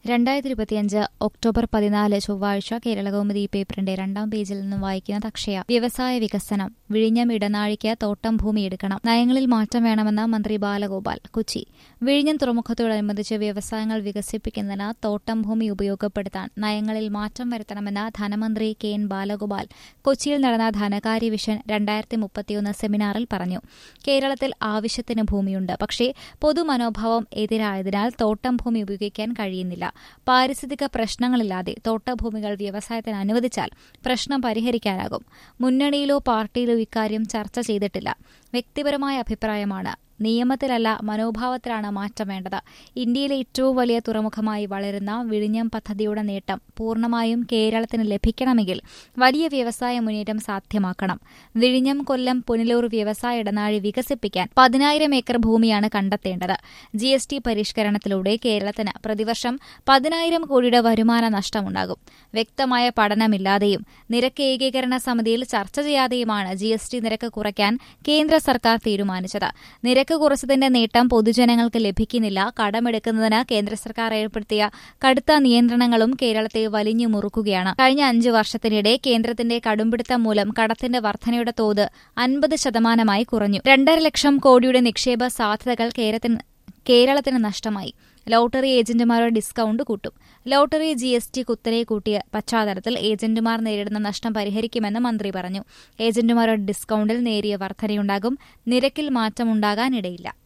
രണ്ടായിരത്തി ഇരുപത്തിയഞ്ച് ഒക്ടോബർ പതിനാല് ചൊവ്വാഴ്ച കേരളകൗമുദി പേപ്പറിന്റെ രണ്ടാം പേജിൽ നിന്നും വായിക്കുന്നത് അക്ഷയ വ്യവസായ വികസനം വിഴിഞ്ഞം ഇടനാഴിക്ക് തോട്ടം ഭൂമി എടുക്കണം നയങ്ങളിൽ മാറ്റം വേണമെന്ന് മന്ത്രി ബാലഗോപാൽ കൊച്ചി വിഴിഞ്ഞം തുറമുഖത്തോടനുബന്ധിച്ച് വ്യവസായങ്ങൾ വികസിപ്പിക്കുന്നതിന് തോട്ടം ഭൂമി ഉപയോഗപ്പെടുത്താൻ നയങ്ങളിൽ മാറ്റം വരുത്തണമെന്ന് ധനമന്ത്രി കെ എൻ ബാലഗോപാൽ കൊച്ചിയിൽ നടന്ന ധനകാര്യ വിഷൻ രണ്ടായിരത്തി മുപ്പത്തിയൊന്ന് സെമിനാറിൽ പറഞ്ഞു കേരളത്തിൽ ആവശ്യത്തിന് ഭൂമിയുണ്ട് പക്ഷേ പൊതുമനോഭാവം എതിരായതിനാൽ തോട്ടം ഭൂമി ഉപയോഗിക്കാൻ കഴിയുന്നില്ല പാരിസ്ഥിതിക പ്രശ്നങ്ങളില്ലാതെ തോട്ടഭൂമികൾ വ്യവസായത്തിന് അനുവദിച്ചാൽ പ്രശ്നം പരിഹരിക്കാനാകും മുന്നണിയിലോ പാർട്ടിയിലോ ഇക്കാര്യം ചർച്ച ചെയ്തിട്ടില്ല വ്യക്തിപരമായ അഭിപ്രായമാണ് നിയമത്തിലല്ല മനോഭാവത്തിലാണ് മാറ്റം വേണ്ടത് ഇന്ത്യയിലെ ഏറ്റവും വലിയ തുറമുഖമായി വളരുന്ന വിഴിഞ്ഞം പദ്ധതിയുടെ നേട്ടം പൂർണ്ണമായും കേരളത്തിന് ലഭിക്കണമെങ്കിൽ വലിയ വ്യവസായ മുന്നേറ്റം സാധ്യമാക്കണം വിഴിഞ്ഞം കൊല്ലം പുനലൂർ വ്യവസായ ഇടനാഴി വികസിപ്പിക്കാൻ പതിനായിരം ഏക്കർ ഭൂമിയാണ് കണ്ടെത്തേണ്ടത് ജി എസ് ടി പരിഷ്കരണത്തിലൂടെ കേരളത്തിന് പ്രതിവർഷം പതിനായിരം കോടിയുടെ വരുമാന നഷ്ടമുണ്ടാകും വ്യക്തമായ പഠനമില്ലാതെയും നിരക്ക് ഏകീകരണ സമിതിയിൽ ചർച്ച ചെയ്യാതെയുമാണ് ജി എസ് ടി നിരക്ക് കുറയ്ക്കാൻ കേന്ദ്ര സർക്കാർ തീരുമാനിച്ചത് നിരക്ക് കുറച്ചതിന്റെ നേട്ടം പൊതുജനങ്ങൾക്ക് ലഭിക്കുന്നില്ല കടമെടുക്കുന്നതിന് കേന്ദ്ര സർക്കാർ ഏർപ്പെടുത്തിയ കടുത്ത നിയന്ത്രണങ്ങളും കേരളത്തെ വലിഞ്ഞു മുറുക്കുകയാണ് കഴിഞ്ഞ അഞ്ച് വർഷത്തിനിടെ കേന്ദ്രത്തിന്റെ കടുംപിടുത്തം മൂലം കടത്തിന്റെ വർധനയുടെ തോത് അൻപത് ശതമാനമായി കുറഞ്ഞു രണ്ടര ലക്ഷം കോടിയുടെ നിക്ഷേപ സാധ്യതകൾ കേരളത്തിന് നഷ്ടമായി ലോട്ടറി ഏജന്റുമാരുടെ ഡിസ്കൌണ്ട് കൂട്ടും ലോട്ടറി ജി എസ് ടി കുത്തനെ കൂട്ടിയ പശ്ചാത്തലത്തിൽ ഏജന്റുമാർ നേരിടുന്ന നഷ്ടം പരിഹരിക്കുമെന്ന് മന്ത്രി പറഞ്ഞു ഏജന്റുമാരുടെ ഡിസ്കൌണ്ടിൽ നേരിയ വർധനയുണ്ടാകും നിരക്കിൽ മാറ്റമുണ്ടാകാനിടയില്ല